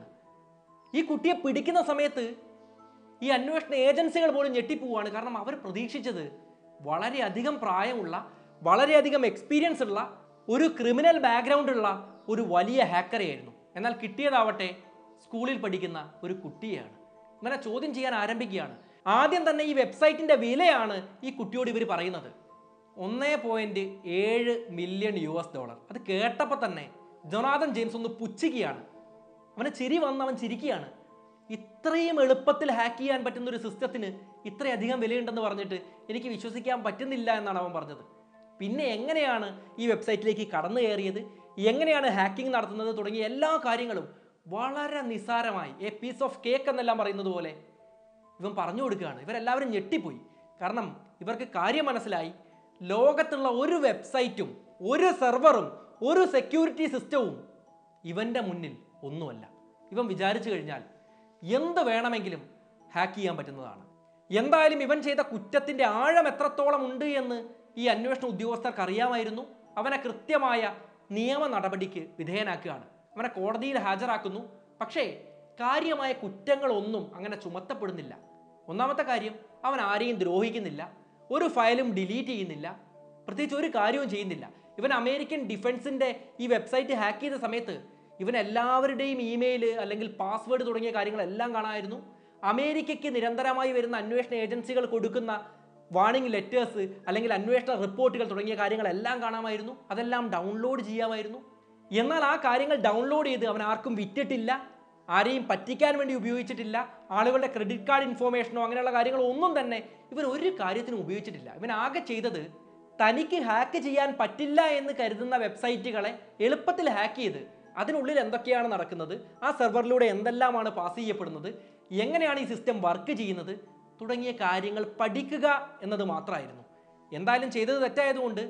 ഈ കുട്ടിയെ പിടിക്കുന്ന സമയത്ത് ഈ അന്വേഷണ ഏജൻസികൾ പോലും ഞെട്ടിപ്പോവാണ് കാരണം അവർ പ്രതീക്ഷിച്ചത് വളരെയധികം പ്രായമുള്ള വളരെയധികം എക്സ്പീരിയൻസ് ഉള്ള ഒരു ക്രിമിനൽ ബാക്ക്ഗ്രൗണ്ട് ഉള്ള ഒരു വലിയ ഹാക്കറെയായിരുന്നു എന്നാൽ കിട്ടിയതാവട്ടെ സ്കൂളിൽ പഠിക്കുന്ന ഒരു കുട്ടിയെയാണ് അങ്ങനെ ചോദ്യം ചെയ്യാൻ ആരംഭിക്കുകയാണ് ആദ്യം തന്നെ ഈ വെബ്സൈറ്റിന്റെ വിലയാണ് ഈ കുട്ടിയോട് ഇവർ പറയുന്നത് ഒന്നേ പോയിന്റ് ഏഴ് മില്യൺ യു എസ് ഡോളർ അത് കേട്ടപ്പോൾ തന്നെ ജൊനാഥൻ ജെയിംസ് ഒന്ന് പുച്ഛിക്കുകയാണ് അവന് ചിരി വന്ന് അവൻ ചിരിക്കുകയാണ് ഇത്രയും എളുപ്പത്തിൽ ഹാക്ക് ചെയ്യാൻ പറ്റുന്ന ഒരു സിസ്റ്റത്തിന് ഇത്രയധികം വിലയുണ്ടെന്ന് പറഞ്ഞിട്ട് എനിക്ക് വിശ്വസിക്കാൻ പറ്റുന്നില്ല എന്നാണ് അവൻ പറഞ്ഞത് പിന്നെ എങ്ങനെയാണ് ഈ വെബ്സൈറ്റിലേക്ക് കടന്നു കയറിയത് എങ്ങനെയാണ് ഹാക്കിംഗ് നടത്തുന്നത് തുടങ്ങിയ എല്ലാ കാര്യങ്ങളും വളരെ നിസ്സാരമായി എ പീസ് ഓഫ് കേക്ക് എന്നെല്ലാം പറയുന്നത് പോലെ ഇവൻ പറഞ്ഞു കൊടുക്കുകയാണ് ഇവരെല്ലാവരും ഞെട്ടിപ്പോയി കാരണം ഇവർക്ക് കാര്യം മനസ്സിലായി ലോകത്തുള്ള ഒരു വെബ്സൈറ്റും ഒരു സെർവറും ഒരു സെക്യൂരിറ്റി സിസ്റ്റവും ഇവൻ്റെ മുന്നിൽ ഒന്നുമല്ല ഇവൻ വിചാരിച്ചു കഴിഞ്ഞാൽ എന്ത് വേണമെങ്കിലും ഹാക്ക് ചെയ്യാൻ പറ്റുന്നതാണ് എന്തായാലും ഇവൻ ചെയ്ത കുറ്റത്തിൻ്റെ ആഴം എത്രത്തോളം ഉണ്ട് എന്ന് ഈ അന്വേഷണ ഉദ്യോഗസ്ഥർക്ക് അറിയാമായിരുന്നു അവനെ കൃത്യമായ നിയമ നടപടിക്ക് വിധേയനാക്കുകയാണ് അവനെ കോടതിയിൽ ഹാജരാക്കുന്നു പക്ഷേ കാര്യമായ കുറ്റങ്ങളൊന്നും അങ്ങനെ ചുമത്തപ്പെടുന്നില്ല ഒന്നാമത്തെ കാര്യം അവൻ ആരെയും ദ്രോഹിക്കുന്നില്ല ഒരു ഫയലും ഡിലീറ്റ് ചെയ്യുന്നില്ല പ്രത്യേകിച്ച് ഒരു കാര്യവും ചെയ്യുന്നില്ല ഇവൻ അമേരിക്കൻ ഡിഫൻസിന്റെ ഈ വെബ്സൈറ്റ് ഹാക്ക് ചെയ്ത സമയത്ത് ഇവൻ എല്ലാവരുടെയും ഇമെയിൽ അല്ലെങ്കിൽ പാസ്വേഡ് തുടങ്ങിയ കാര്യങ്ങളെല്ലാം കാണാമായിരുന്നു അമേരിക്കയ്ക്ക് നിരന്തരമായി വരുന്ന അന്വേഷണ ഏജൻസികൾ കൊടുക്കുന്ന വാണിംഗ് ലെറ്റേഴ്സ് അല്ലെങ്കിൽ അന്വേഷണ റിപ്പോർട്ടുകൾ തുടങ്ങിയ കാര്യങ്ങളെല്ലാം കാണാമായിരുന്നു അതെല്ലാം ഡൗൺലോഡ് ചെയ്യാമായിരുന്നു എന്നാൽ ആ കാര്യങ്ങൾ ഡൗൺലോഡ് ചെയ്ത് അവൻ ആർക്കും വിറ്റിട്ടില്ല ആരെയും പറ്റിക്കാൻ വേണ്ടി ഉപയോഗിച്ചിട്ടില്ല ആളുകളുടെ ക്രെഡിറ്റ് കാർഡ് ഇൻഫോർമേഷനോ അങ്ങനെയുള്ള കാര്യങ്ങളോ ഒന്നും തന്നെ ഇവൻ ഒരു കാര്യത്തിനും ഉപയോഗിച്ചിട്ടില്ല ഇവൻ ആകെ ചെയ്തത് തനിക്ക് ഹാക്ക് ചെയ്യാൻ പറ്റില്ല എന്ന് കരുതുന്ന വെബ്സൈറ്റുകളെ എളുപ്പത്തിൽ ഹാക്ക് ചെയ്ത് അതിനുള്ളിൽ എന്തൊക്കെയാണ് നടക്കുന്നത് ആ സെർവറിലൂടെ എന്തെല്ലാമാണ് പാസ് ചെയ്യപ്പെടുന്നത് എങ്ങനെയാണ് ഈ സിസ്റ്റം വർക്ക് ചെയ്യുന്നത് തുടങ്ങിയ കാര്യങ്ങൾ പഠിക്കുക എന്നത് മാത്രമായിരുന്നു എന്തായാലും ചെയ്തത് തെറ്റായതുകൊണ്ട്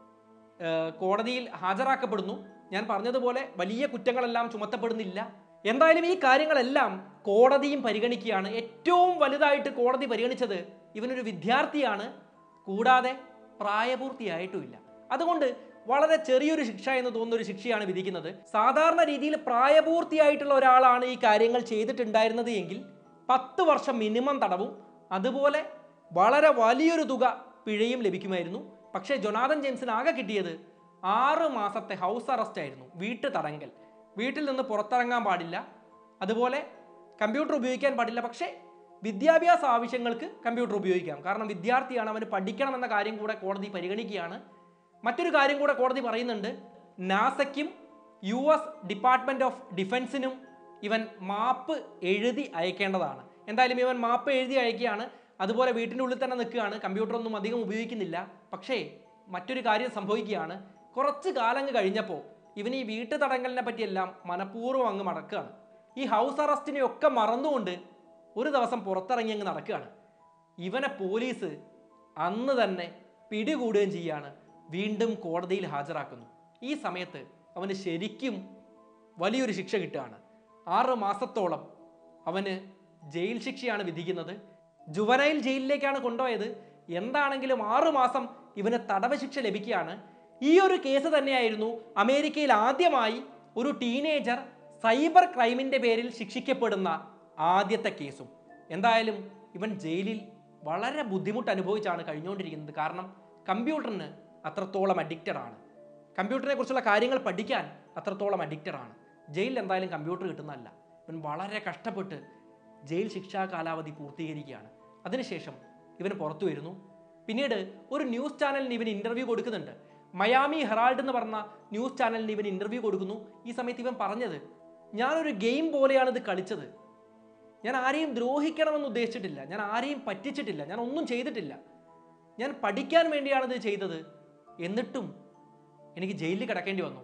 ഏഹ് കോടതിയിൽ ഹാജരാക്കപ്പെടുന്നു ഞാൻ പറഞ്ഞതുപോലെ വലിയ കുറ്റങ്ങളെല്ലാം ചുമത്തപ്പെടുന്നില്ല എന്തായാലും ഈ കാര്യങ്ങളെല്ലാം കോടതിയും പരിഗണിക്കുകയാണ് ഏറ്റവും വലുതായിട്ട് കോടതി പരിഗണിച്ചത് ഇവനൊരു വിദ്യാർത്ഥിയാണ് കൂടാതെ പ്രായപൂർത്തിയായിട്ടുമില്ല അതുകൊണ്ട് വളരെ ചെറിയൊരു ശിക്ഷ എന്ന് തോന്നുന്ന ഒരു ശിക്ഷയാണ് വിധിക്കുന്നത് സാധാരണ രീതിയിൽ പ്രായപൂർത്തിയായിട്ടുള്ള ഒരാളാണ് ഈ കാര്യങ്ങൾ ചെയ്തിട്ടുണ്ടായിരുന്നത് എങ്കിൽ പത്ത് വർഷം മിനിമം തടവും അതുപോലെ വളരെ വലിയൊരു തുക പിഴയും ലഭിക്കുമായിരുന്നു പക്ഷേ ജൊനാഥൻ ജെയിംസിന് ആകെ കിട്ടിയത് ആറ് മാസത്തെ ഹൗസ് അറസ്റ്റ് ആയിരുന്നു വീട്ടു തടങ്കൽ വീട്ടിൽ നിന്ന് പുറത്തിറങ്ങാൻ പാടില്ല അതുപോലെ കമ്പ്യൂട്ടർ ഉപയോഗിക്കാൻ പാടില്ല പക്ഷേ വിദ്യാഭ്യാസ ആവശ്യങ്ങൾക്ക് കമ്പ്യൂട്ടർ ഉപയോഗിക്കാം കാരണം വിദ്യാർത്ഥിയാണ് അവന് പഠിക്കണം എന്ന കാര്യം കൂടെ കോടതി പരിഗണിക്കുകയാണ് മറ്റൊരു കാര്യം കൂടെ കോടതി പറയുന്നുണ്ട് നാസയ്ക്കും യു എസ് ഡിപ്പാർട്ട്മെന്റ് ഓഫ് ഡിഫൻസിനും ഇവൻ മാപ്പ് എഴുതി അയക്കേണ്ടതാണ് എന്തായാലും ഇവൻ മാപ്പ് എഴുതി അയക്കുകയാണ് അതുപോലെ വീട്ടിൻ്റെ ഉള്ളിൽ തന്നെ നിൽക്കുകയാണ് കമ്പ്യൂട്ടറൊന്നും അധികം ഉപയോഗിക്കുന്നില്ല പക്ഷേ മറ്റൊരു കാര്യം സംഭവിക്കുകയാണ് കുറച്ച് കാലങ്ങ് കഴിഞ്ഞപ്പോൾ ഇവൻ ഈ വീട്ടു തടങ്കലിനെ പറ്റിയെല്ലാം മനഃപൂർവ്വം അങ്ങ് മടക്കുകയാണ് ഈ ഹൗസ് അറസ്റ്റിനെ ഒക്കെ മറന്നുകൊണ്ട് ഒരു ദിവസം പുറത്തിറങ്ങി അങ്ങ് നടക്കുകയാണ് ഇവനെ പോലീസ് അന്ന് തന്നെ പിടികൂടുകയും ചെയ്യാണ് വീണ്ടും കോടതിയിൽ ഹാജരാക്കുന്നു ഈ സമയത്ത് അവന് ശരിക്കും വലിയൊരു ശിക്ഷ കിട്ടുകയാണ് ആറ് മാസത്തോളം അവന് ജയിൽ ശിക്ഷയാണ് വിധിക്കുന്നത് ജുവനൈൽ ജയിലിലേക്കാണ് കൊണ്ടുപോയത് എന്താണെങ്കിലും ആറു മാസം ഇവന് തടവ് ശിക്ഷ ലഭിക്കുകയാണ് ഈ ഒരു കേസ് തന്നെയായിരുന്നു അമേരിക്കയിൽ ആദ്യമായി ഒരു ടീനേജർ സൈബർ ക്രൈമിന്റെ പേരിൽ ശിക്ഷിക്കപ്പെടുന്ന ആദ്യത്തെ കേസും എന്തായാലും ഇവൻ ജയിലിൽ വളരെ ബുദ്ധിമുട്ട് അനുഭവിച്ചാണ് കഴിഞ്ഞുകൊണ്ടിരിക്കുന്നത് കാരണം കമ്പ്യൂട്ടറിന് അത്രത്തോളം അഡിക്റ്റഡ് ആണ് കമ്പ്യൂട്ടറിനെ കുറിച്ചുള്ള കാര്യങ്ങൾ പഠിക്കാൻ അത്രത്തോളം അഡിക്റ്റഡ് ആണ് ജയിലിൽ എന്തായാലും കമ്പ്യൂട്ടർ കിട്ടുന്നതല്ല ഇവൻ വളരെ കഷ്ടപ്പെട്ട് ജയിൽ ശിക്ഷാ കാലാവധി പൂർത്തീകരിക്കുകയാണ് അതിനുശേഷം ഇവന് പുറത്തു വരുന്നു പിന്നീട് ഒരു ന്യൂസ് ചാനലിന് ഇവൻ ഇന്റർവ്യൂ കൊടുക്കുന്നുണ്ട് മയാമി ഹെറാൾഡ് എന്ന് പറഞ്ഞ ന്യൂസ് ചാനലിന് ഇവൻ ഇന്റർവ്യൂ കൊടുക്കുന്നു ഈ സമയത്ത് ഇവൻ പറഞ്ഞത് ഞാനൊരു ഗെയിം പോലെയാണ് ഇത് കളിച്ചത് ഞാൻ ആരെയും ദ്രോഹിക്കണമെന്ന് ഉദ്ദേശിച്ചിട്ടില്ല ഞാൻ ആരെയും പറ്റിച്ചിട്ടില്ല ഞാൻ ഒന്നും ചെയ്തിട്ടില്ല ഞാൻ പഠിക്കാൻ വേണ്ടിയാണ് ഇത് ചെയ്തത് എന്നിട്ടും എനിക്ക് ജയിലിൽ കിടക്കേണ്ടി വന്നു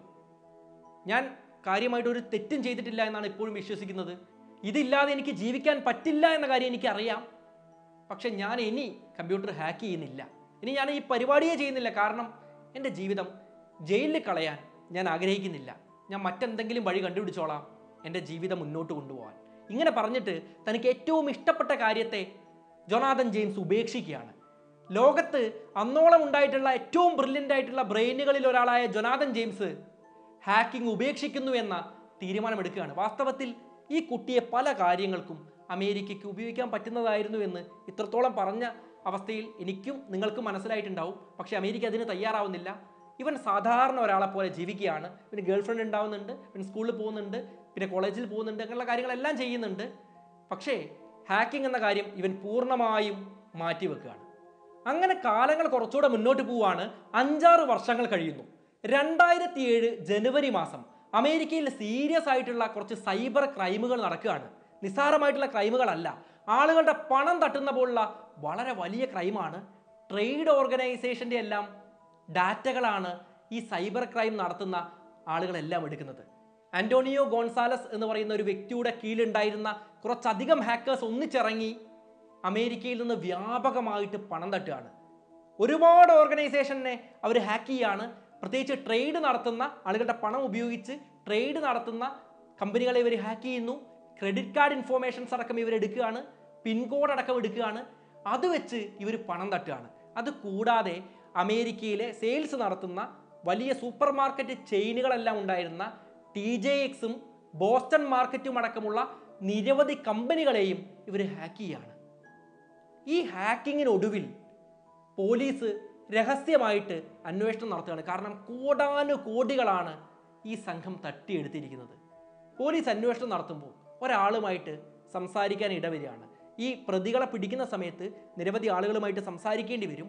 ഞാൻ കാര്യമായിട്ട് ഒരു തെറ്റും ചെയ്തിട്ടില്ല എന്നാണ് ഇപ്പോഴും വിശ്വസിക്കുന്നത് ഇതില്ലാതെ എനിക്ക് ജീവിക്കാൻ പറ്റില്ല എന്ന കാര്യം എനിക്കറിയാം പക്ഷെ ഞാൻ ഇനി കമ്പ്യൂട്ടർ ഹാക്ക് ചെയ്യുന്നില്ല ഇനി ഞാൻ ഈ പരിപാടിയെ ചെയ്യുന്നില്ല കാരണം എൻ്റെ ജീവിതം ജയിലിൽ കളയാൻ ഞാൻ ആഗ്രഹിക്കുന്നില്ല ഞാൻ മറ്റെന്തെങ്കിലും വഴി കണ്ടുപിടിച്ചോളാം എൻ്റെ ജീവിതം മുന്നോട്ട് കൊണ്ടുപോകാൻ ഇങ്ങനെ പറഞ്ഞിട്ട് തനിക്ക് ഏറ്റവും ഇഷ്ടപ്പെട്ട കാര്യത്തെ ജൊനാഥൻ ജെയിംസ് ഉപേക്ഷിക്കുകയാണ് ലോകത്ത് അന്നോളം ഉണ്ടായിട്ടുള്ള ഏറ്റവും ബ്രില്യൻ്റ് ആയിട്ടുള്ള ബ്രെയിനുകളിൽ ഒരാളായ ജൊനാഥൻ ജെയിംസ് ഹാക്കിംഗ് ഉപേക്ഷിക്കുന്നു എന്ന തീരുമാനമെടുക്കുകയാണ് വാസ്തവത്തിൽ ഈ കുട്ടിയെ പല കാര്യങ്ങൾക്കും അമേരിക്കയ്ക്ക് ഉപയോഗിക്കാൻ പറ്റുന്നതായിരുന്നു എന്ന് ഇത്രത്തോളം പറഞ്ഞ അവസ്ഥയിൽ എനിക്കും നിങ്ങൾക്കും മനസ്സിലായിട്ടുണ്ടാവും പക്ഷേ അമേരിക്ക അതിന് തയ്യാറാവുന്നില്ല ഇവൻ സാധാരണ ഒരാളെ പോലെ ജീവിക്കുകയാണ് പിന്നെ ഗേൾ ഫ്രണ്ട് ഉണ്ടാവുന്നുണ്ട് പിന്നെ സ്കൂളിൽ പോകുന്നുണ്ട് പിന്നെ കോളേജിൽ പോകുന്നുണ്ട് അങ്ങനെയുള്ള കാര്യങ്ങളെല്ലാം ചെയ്യുന്നുണ്ട് പക്ഷേ ഹാക്കിംഗ് എന്ന കാര്യം ഇവൻ പൂർണ്ണമായും മാറ്റിവെക്കുകയാണ് അങ്ങനെ കാലങ്ങൾ കുറച്ചുകൂടെ മുന്നോട്ട് പോവുകയാണ് അഞ്ചാറ് വർഷങ്ങൾ കഴിയുന്നു രണ്ടായിരത്തി ഏഴ് ജനുവരി മാസം അമേരിക്കയിൽ സീരിയസ് ആയിട്ടുള്ള കുറച്ച് സൈബർ ക്രൈമുകൾ നടക്കുകയാണ് നിസ്സാരമായിട്ടുള്ള ക്രൈമുകളല്ല ആളുകളുടെ പണം തട്ടുന്ന പോലുള്ള വളരെ വലിയ ക്രൈമാണ് ട്രേഡ് ഓർഗനൈസേഷൻ്റെ എല്ലാം ഡാറ്റകളാണ് ഈ സൈബർ ക്രൈം നടത്തുന്ന ആളുകളെല്ലാം എടുക്കുന്നത് ആന്റോണിയോ ഗോൺസാലസ് എന്ന് പറയുന്ന ഒരു വ്യക്തിയുടെ കീഴിലുണ്ടായിരുന്ന കുറച്ചധികം ഹാക്കേഴ്സ് ഒന്നിച്ചിറങ്ങി അമേരിക്കയിൽ നിന്ന് വ്യാപകമായിട്ട് പണം തട്ടുകയാണ് ഒരുപാട് ഓർഗനൈസേഷനെ അവർ ഹാക്ക് ചെയ്യാണ് പ്രത്യേകിച്ച് ട്രേഡ് നടത്തുന്ന ആളുകളുടെ പണം ഉപയോഗിച്ച് ട്രേഡ് നടത്തുന്ന കമ്പനികളെ ഇവർ ഹാക്ക് ചെയ്യുന്നു ക്രെഡിറ്റ് കാർഡ് ഇൻഫോർമേഷൻസ് അടക്കം ഇവർ എടുക്കുകയാണ് പിൻകോഡ് അടക്കം എടുക്കുകയാണ് അത് വെച്ച് ഇവർ പണം തട്ടുകയാണ് അത് കൂടാതെ അമേരിക്കയിലെ സെയിൽസ് നടത്തുന്ന വലിയ സൂപ്പർ മാർക്കറ്റ് ചെയിനുകളെല്ലാം ഉണ്ടായിരുന്ന ടി ജെ എക്സും ബോസ്റ്റൺ മാർക്കറ്റും അടക്കമുള്ള നിരവധി കമ്പനികളെയും ഇവർ ഹാക്ക് ചെയ്യാണ് ഈ ഹാക്കിങ്ങിനൊടുവിൽ പോലീസ് രഹസ്യമായിട്ട് അന്വേഷണം നടത്തുകയാണ് കാരണം കോടാനു കോടികളാണ് ഈ സംഘം തട്ടിയെടുത്തിരിക്കുന്നത് പോലീസ് അന്വേഷണം നടത്തുമ്പോൾ ഒരാളുമായിട്ട് സംസാരിക്കാൻ ഇടവരികയാണ് ഈ പ്രതികളെ പിടിക്കുന്ന സമയത്ത് നിരവധി ആളുകളുമായിട്ട് സംസാരിക്കേണ്ടി വരും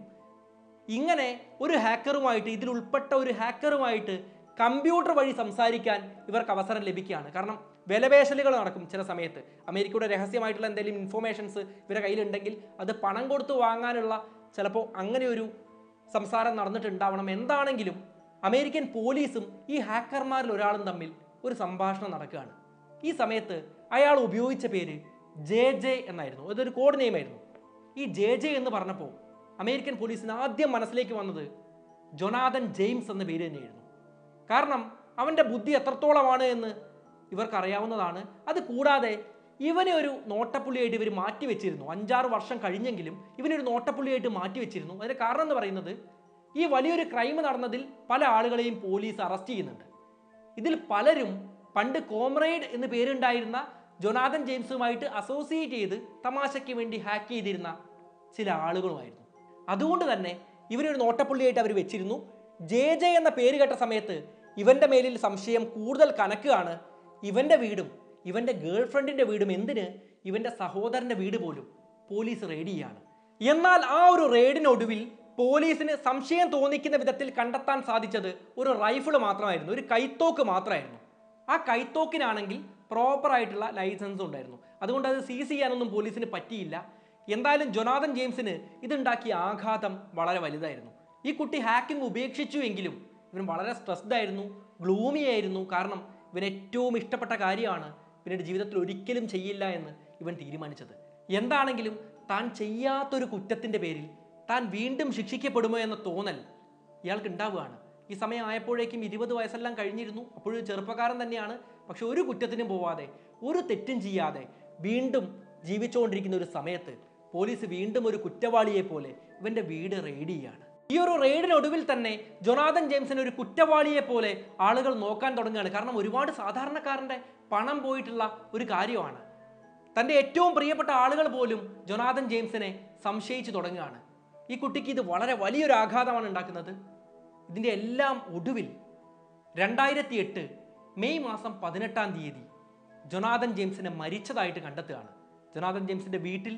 ഇങ്ങനെ ഒരു ഹാക്കറുമായിട്ട് ഇതിൽ ഉൾപ്പെട്ട ഒരു ഹാക്കറുമായിട്ട് കമ്പ്യൂട്ടർ വഴി സംസാരിക്കാൻ ഇവർക്ക് അവസരം ലഭിക്കുകയാണ് കാരണം വിലപേശലുകൾ നടക്കും ചില സമയത്ത് അമേരിക്കയുടെ രഹസ്യമായിട്ടുള്ള എന്തെങ്കിലും ഇൻഫോർമേഷൻസ് ഇവരുടെ കയ്യിലുണ്ടെങ്കിൽ അത് പണം കൊടുത്ത് വാങ്ങാനുള്ള ചിലപ്പോൾ അങ്ങനെ ഒരു സംസാരം നടന്നിട്ടുണ്ടാവണം എന്താണെങ്കിലും അമേരിക്കൻ പോലീസും ഈ ഹാക്കർമാരിൽ ഒരാളും തമ്മിൽ ഒരു സംഭാഷണം നടക്കുകയാണ് ഈ സമയത്ത് അയാൾ ഉപയോഗിച്ച പേര് ജെ ജെ എന്നായിരുന്നു അതൊരു കോഡ് നെയിം ആയിരുന്നു ഈ ജെ ജെ എന്ന് പറഞ്ഞപ്പോൾ അമേരിക്കൻ പോലീസിന് ആദ്യം മനസ്സിലേക്ക് വന്നത് ജൊനാഥൻ ജെയിംസ് എന്ന പേര് തന്നെയായിരുന്നു കാരണം അവൻ്റെ ബുദ്ധി എത്രത്തോളമാണ് എന്ന് ഇവർക്കറിയാവുന്നതാണ് അത് കൂടാതെ ഇവനെ ഒരു നോട്ടപ്പുള്ളിയായിട്ട് ഇവർ മാറ്റി വെച്ചിരുന്നു അഞ്ചാറ് വർഷം കഴിഞ്ഞെങ്കിലും ഇവനൊരു നോട്ടപ്പുള്ളിയായിട്ട് മാറ്റി വെച്ചിരുന്നു അതിന് കാരണം എന്ന് പറയുന്നത് ഈ വലിയൊരു ക്രൈം നടന്നതിൽ പല ആളുകളെയും പോലീസ് അറസ്റ്റ് ചെയ്യുന്നുണ്ട് ഇതിൽ പലരും പണ്ട് കോമ്രേഡ് എന്ന് പേരുണ്ടായിരുന്ന ജൊനാഥൻ ജെയിംസുമായിട്ട് അസോസിയേറ്റ് ചെയ്ത് തമാശയ്ക്ക് വേണ്ടി ഹാക്ക് ചെയ്തിരുന്ന ചില ആളുകളുമായിരുന്നു അതുകൊണ്ട് തന്നെ ഇവനൊരു നോട്ടപ്പുള്ളിയായിട്ട് അവർ വെച്ചിരുന്നു ജെ ജെ എന്ന പേര് കേട്ട സമയത്ത് ഇവന്റെ മേലിൽ സംശയം കൂടുതൽ കനക്കുകയാണ് ഇവന്റെ വീടും ഇവന്റെ ഗേൾ ഫ്രണ്ടിന്റെ വീടും എന്തിന് ഇവന്റെ സഹോദരന്റെ വീട് പോലും പോലീസ് റെയ്ഡ് ചെയ്യാണ് എന്നാൽ ആ ഒരു റെയ്ഡിനൊടുവിൽ പോലീസിന് സംശയം തോന്നിക്കുന്ന വിധത്തിൽ കണ്ടെത്താൻ സാധിച്ചത് ഒരു റൈഫിൾ മാത്രമായിരുന്നു ഒരു കൈത്തോക്ക് മാത്രമായിരുന്നു ആ കൈത്തോക്കിനാണെങ്കിൽ പ്രോപ്പർ ആയിട്ടുള്ള ലൈസൻസ് ഉണ്ടായിരുന്നു അതുകൊണ്ട് അത് സീസ് ചെയ്യാനൊന്നും പോലീസിന് പറ്റിയില്ല എന്തായാലും ജൊനാഥൻ ജെയിംസിന് ഇതുണ്ടാക്കിയ ആഘാതം വളരെ വലുതായിരുന്നു ഈ കുട്ടി ഹാക്കിംഗ് ഉപേക്ഷിച്ചു എങ്കിലും ഇവൻ വളരെ സ്ട്രെസ്ഡ് ആയിരുന്നു ഗ്ലൂമി ആയിരുന്നു കാരണം ഇവൻ ഏറ്റവും ഇഷ്ടപ്പെട്ട കാര്യമാണ് പിന്നീട് ജീവിതത്തിൽ ഒരിക്കലും ചെയ്യില്ല എന്ന് ഇവൻ തീരുമാനിച്ചത് എന്താണെങ്കിലും താൻ ചെയ്യാത്തൊരു കുറ്റത്തിൻ്റെ പേരിൽ താൻ വീണ്ടും ശിക്ഷിക്കപ്പെടുമോ എന്ന തോന്നൽ ഇയാൾക്ക് ഉണ്ടാവുകയാണ് ഈ സമയം ആയപ്പോഴേക്കും ഇരുപത് വയസ്സെല്ലാം കഴിഞ്ഞിരുന്നു അപ്പോഴും ചെറുപ്പക്കാരൻ തന്നെയാണ് പക്ഷെ ഒരു കുറ്റത്തിനും പോവാതെ ഒരു തെറ്റും ചെയ്യാതെ വീണ്ടും ജീവിച്ചുകൊണ്ടിരിക്കുന്ന ഒരു സമയത്ത് പോലീസ് വീണ്ടും ഒരു കുറ്റവാളിയെ പോലെ ഇവന്റെ വീട് റെയ്ഡ് ചെയ്യാണ് ഈ ഒരു റെയ്ഡിനൊടുവിൽ തന്നെ ജൊനാഥൻ ജെയിംസിനെ ഒരു കുറ്റവാളിയെ പോലെ ആളുകൾ നോക്കാൻ തുടങ്ങുകയാണ് കാരണം ഒരുപാട് സാധാരണക്കാരന്റെ പണം പോയിട്ടുള്ള ഒരു കാര്യമാണ് തൻ്റെ ഏറ്റവും പ്രിയപ്പെട്ട ആളുകൾ പോലും ജൊനാഥൻ ജെയിംസിനെ സംശയിച്ചു തുടങ്ങുകയാണ് ഈ കുട്ടിക്ക് ഇത് വളരെ വലിയൊരു ആഘാതമാണ് ഉണ്ടാക്കുന്നത് ഇതിൻ്റെ എല്ലാം ഒടുവിൽ രണ്ടായിരത്തി എട്ട് മെയ് മാസം പതിനെട്ടാം തീയതി ജൊനാഥൻ ജെയിംസിനെ മരിച്ചതായിട്ട് കണ്ടെത്തുകയാണ് ജൊനാഥൻ ജെയിംസിൻ്റെ വീട്ടിൽ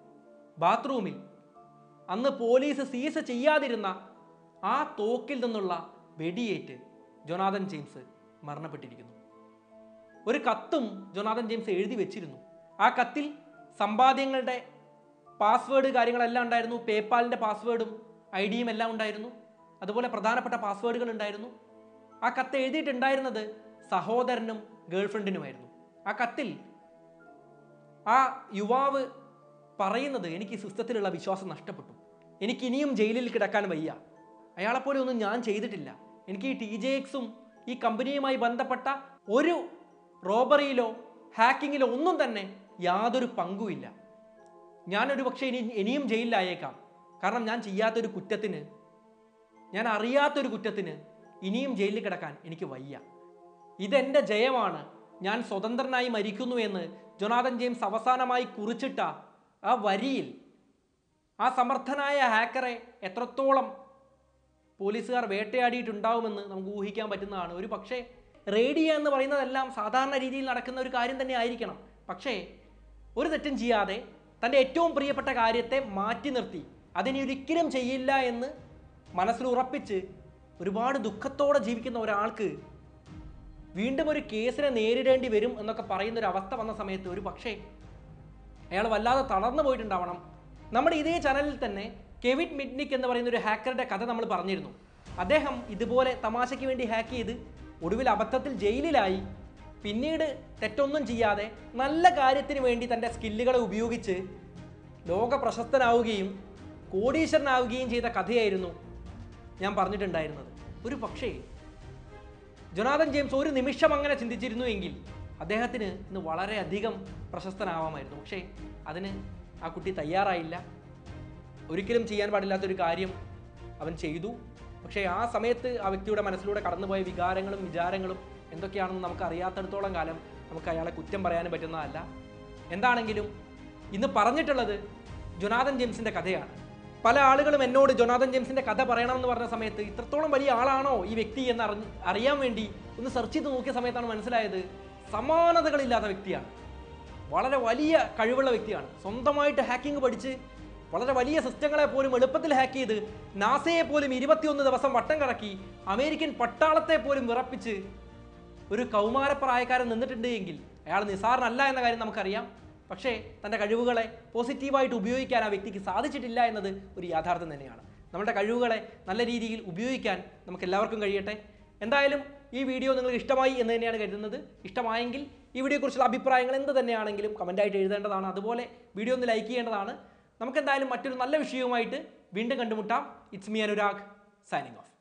ബാത്റൂമിൽ അന്ന് പോലീസ് സീസ് ചെയ്യാതിരുന്ന ആ തോക്കിൽ നിന്നുള്ള വെടിയേറ്റ് ജൊനാഥൻ ജെയിംസ് മരണപ്പെട്ടിരിക്കുന്നു ഒരു കത്തും ജൊനാഥൻ ജെയിംസ് എഴുതി വെച്ചിരുന്നു ആ കത്തിൽ സമ്പാദ്യങ്ങളുടെ പാസ്വേഡ് കാര്യങ്ങളെല്ലാം ഉണ്ടായിരുന്നു പേപ്പാലിൻ്റെ പാസ്വേഡും ഐ ഡിയും എല്ലാം ഉണ്ടായിരുന്നു അതുപോലെ പ്രധാനപ്പെട്ട പാസ്വേഡുകൾ ഉണ്ടായിരുന്നു ആ കത്ത് എഴുതിയിട്ടുണ്ടായിരുന്നത് സഹോദരനും ഗേൾഫ്രണ്ടിനുമായിരുന്നു ആ കത്തിൽ ആ യുവാവ് പറയുന്നത് എനിക്ക് ഈ സിസ്റ്റത്തിലുള്ള വിശ്വാസം നഷ്ടപ്പെട്ടു എനിക്ക് ഇനിയും ജയിലിൽ കിടക്കാൻ വയ്യ അയാളെപ്പോലെ ഒന്നും ഞാൻ ചെയ്തിട്ടില്ല എനിക്ക് ഈ ടി ജെ എക്സും ഈ കമ്പനിയുമായി ബന്ധപ്പെട്ട ഒരു റോബറിയിലോ ഹാക്കിങ്ങിലോ ഒന്നും തന്നെ യാതൊരു പങ്കുമില്ല ഞാനൊരു പക്ഷേ ഇനി ഇനിയും ജയിലിലായേക്കാം കാരണം ഞാൻ ചെയ്യാത്തൊരു കുറ്റത്തിന് ഞാൻ അറിയാത്തൊരു കുറ്റത്തിന് ഇനിയും ജയിലിൽ കിടക്കാൻ എനിക്ക് വയ്യ ഇതെന്റെ ജയമാണ് ഞാൻ സ്വതന്ത്രനായി മരിക്കുന്നു എന്ന് ജൊനാഥൻ ജെയിംസ് അവസാനമായി കുറിച്ചിട്ട ആ വരിയിൽ ആ സമർത്ഥനായ ഹാക്കറെ എത്രത്തോളം പോലീസുകാർ വേട്ടയാടിയിട്ടുണ്ടാവുമെന്ന് നമുക്ക് ഊഹിക്കാൻ പറ്റുന്നതാണ് ഒരു പക്ഷേ റേഡിയോ എന്ന് പറയുന്നതെല്ലാം സാധാരണ രീതിയിൽ നടക്കുന്ന ഒരു കാര്യം തന്നെ ആയിരിക്കണം പക്ഷേ ഒരു തെറ്റും ചെയ്യാതെ തൻ്റെ ഏറ്റവും പ്രിയപ്പെട്ട കാര്യത്തെ മാറ്റി നിർത്തി അതിനി ഒരിക്കലും ചെയ്യില്ല എന്ന് മനസ്സിൽ ഉറപ്പിച്ച് ഒരുപാട് ദുഃഖത്തോടെ ജീവിക്കുന്ന ഒരാൾക്ക് വീണ്ടും ഒരു കേസിനെ നേരിടേണ്ടി വരും എന്നൊക്കെ പറയുന്ന ഒരു അവസ്ഥ വന്ന സമയത്ത് ഒരു പക്ഷേ അയാൾ വല്ലാതെ തളർന്നു പോയിട്ടുണ്ടാവണം നമ്മുടെ ഇതേ ചാനലിൽ തന്നെ കെവിൻ മിഡ്നിക് എന്ന് പറയുന്ന ഒരു ഹാക്കറുടെ കഥ നമ്മൾ പറഞ്ഞിരുന്നു അദ്ദേഹം ഇതുപോലെ തമാശയ്ക്ക് വേണ്ടി ഹാക്ക് ചെയ്ത് ഒടുവിൽ അബദ്ധത്തിൽ ജയിലിലായി പിന്നീട് തെറ്റൊന്നും ചെയ്യാതെ നല്ല കാര്യത്തിന് വേണ്ടി തൻ്റെ സ്കില്ലുകളെ ഉപയോഗിച്ച് ലോക പ്രശസ്തനാവുകയും കോടീശ്വരനാവുകയും ചെയ്ത കഥയായിരുന്നു ഞാൻ പറഞ്ഞിട്ടുണ്ടായിരുന്നത് ഒരു പക്ഷേ ജൊനാഥൻ ജെയിംസ് ഒരു നിമിഷം അങ്ങനെ ചിന്തിച്ചിരുന്നു എങ്കിൽ അദ്ദേഹത്തിന് ഇന്ന് വളരെയധികം പ്രശസ്തനാവാമായിരുന്നു പക്ഷേ അതിന് ആ കുട്ടി തയ്യാറായില്ല ഒരിക്കലും ചെയ്യാൻ പാടില്ലാത്തൊരു കാര്യം അവൻ ചെയ്തു പക്ഷേ ആ സമയത്ത് ആ വ്യക്തിയുടെ മനസ്സിലൂടെ കടന്നുപോയ വികാരങ്ങളും വിചാരങ്ങളും എന്തൊക്കെയാണെന്ന് നമുക്ക് അറിയാത്തടത്തോളം കാലം നമുക്ക് അയാളെ കുറ്റം പറയാനും പറ്റുന്നതല്ല എന്താണെങ്കിലും ഇന്ന് പറഞ്ഞിട്ടുള്ളത് ജൊനാഥൻ ജെയിംസിന്റെ കഥയാണ് പല ആളുകളും എന്നോട് ജൊനാഥൻ ജെയിംസിന്റെ കഥ പറയണമെന്ന് പറഞ്ഞ സമയത്ത് ഇത്രത്തോളം വലിയ ആളാണോ ഈ വ്യക്തി എന്ന് അറിഞ്ഞ് അറിയാൻ വേണ്ടി ഒന്ന് സെർച്ച് ചെയ്ത് നോക്കിയ സമയത്താണ് മനസ്സിലായത് സമാനതകളില്ലാത്ത വ്യക്തിയാണ് വളരെ വലിയ കഴിവുള്ള വ്യക്തിയാണ് സ്വന്തമായിട്ട് ഹാക്കിംഗ് പഠിച്ച് വളരെ വലിയ സിസ്റ്റങ്ങളെ പോലും എളുപ്പത്തിൽ ഹാക്ക് ചെയ്ത് നാസയെ പോലും ഇരുപത്തിയൊന്ന് ദിവസം വട്ടം കറക്കി അമേരിക്കൻ പട്ടാളത്തെ പോലും വിറപ്പിച്ച് ഒരു കൗമാരപ്രായക്കാരൻ നിന്നിട്ടുണ്ട് എങ്കിൽ അയാൾ നിസാറിനല്ല എന്ന കാര്യം നമുക്കറിയാം പക്ഷേ തൻ്റെ കഴിവുകളെ പോസിറ്റീവായിട്ട് ഉപയോഗിക്കാൻ ആ വ്യക്തിക്ക് സാധിച്ചിട്ടില്ല എന്നത് ഒരു യാഥാർത്ഥ്യം തന്നെയാണ് നമ്മുടെ കഴിവുകളെ നല്ല രീതിയിൽ ഉപയോഗിക്കാൻ നമുക്ക് എല്ലാവർക്കും കഴിയട്ടെ എന്തായാലും ഈ വീഡിയോ നിങ്ങൾക്ക് ഇഷ്ടമായി എന്ന് തന്നെയാണ് കരുതുന്നത് ഇഷ്ടമായെങ്കിൽ ഈ വീഡിയോയെക്കുറിച്ചുള്ള അഭിപ്രായങ്ങൾ എന്ത് തന്നെയാണെങ്കിലും കമൻറ്റായിട്ട് എഴുതേണ്ടതാണ് അതുപോലെ വീഡിയോ ഒന്ന് ലൈക്ക് ചെയ്യേണ്ടതാണ് നമുക്ക് എന്തായാലും മറ്റൊരു നല്ല വിഷയവുമായിട്ട് വീണ്ടും കണ്ടുമുട്ടാം it's me Anurag signing of